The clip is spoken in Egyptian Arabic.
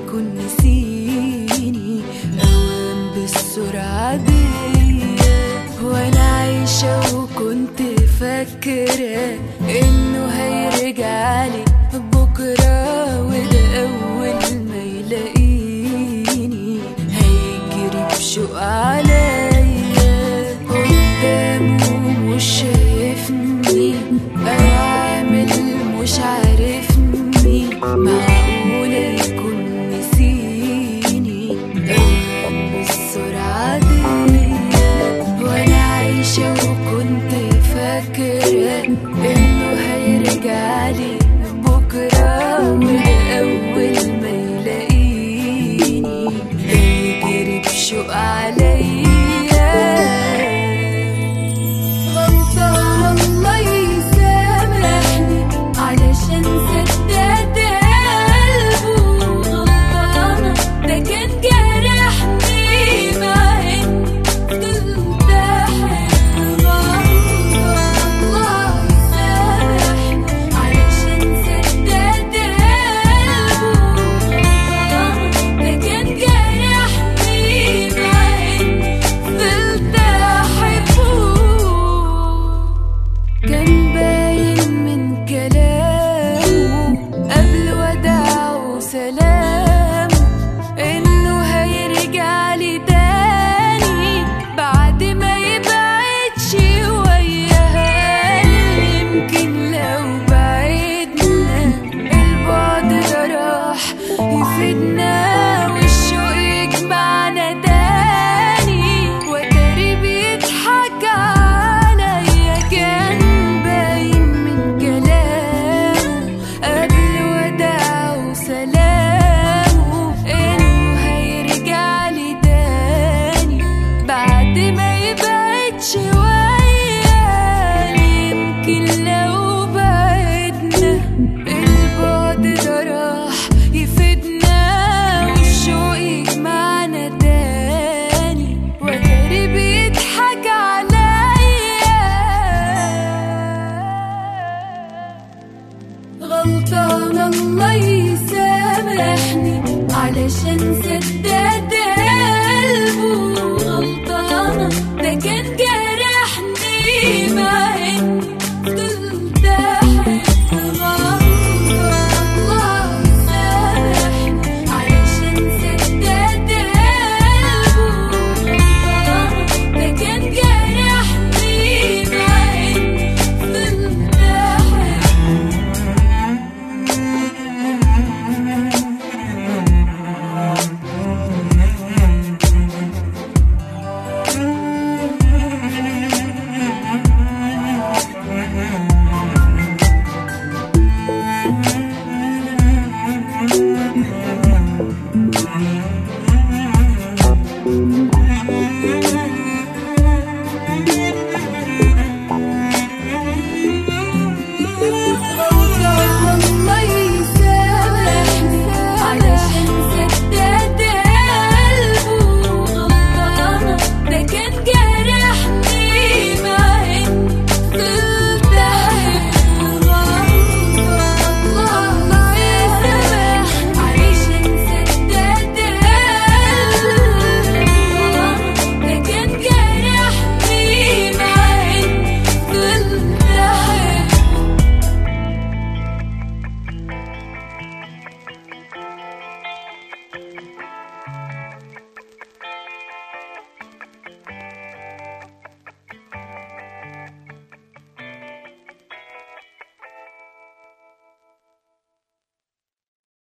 يكون نسيني أوام بالسرعة دي وأنا عايشة وكنت فاكرة إنه هيرجعلي بكرة وده أول ما يلاقيني هيجري بشوق عليا قدامه مش شايفني أو عامل مش عارفني معقولة يكون نسيني أوام بالسرعة دي وأنا عايشة وكنت فاكرة إنه هيرجعلي بكرة وده أول ما يلاقيني هيجري بشوق عليا غلطان الله يسامحني علشان سداد قلبه غلطانة ده كان جرحني مع اني فضلت احبه غلطان الله يسامحني علشان سداد قلبه غلطانة ده كان جرحني مع اني فضلت احبه كان باين من كلامه قبل وداعه سلام انه هيرجع لي تاني بعد ما يبعد شوية يمكن لو بعدنا البعد ده راح يفيدنا والشوق يجمعنا تاني وتاري بيضحك عليا كان باين من كلامه قبل وداعه سلامه انه هيرجع لي تاني بعد ما يبعد شوية يمكن لو بعدنا البعد ده راح يفيدنا والشوق يجمعنا تاني وتاري بيضحك عليا غلطان الله يسامحني علشان سداد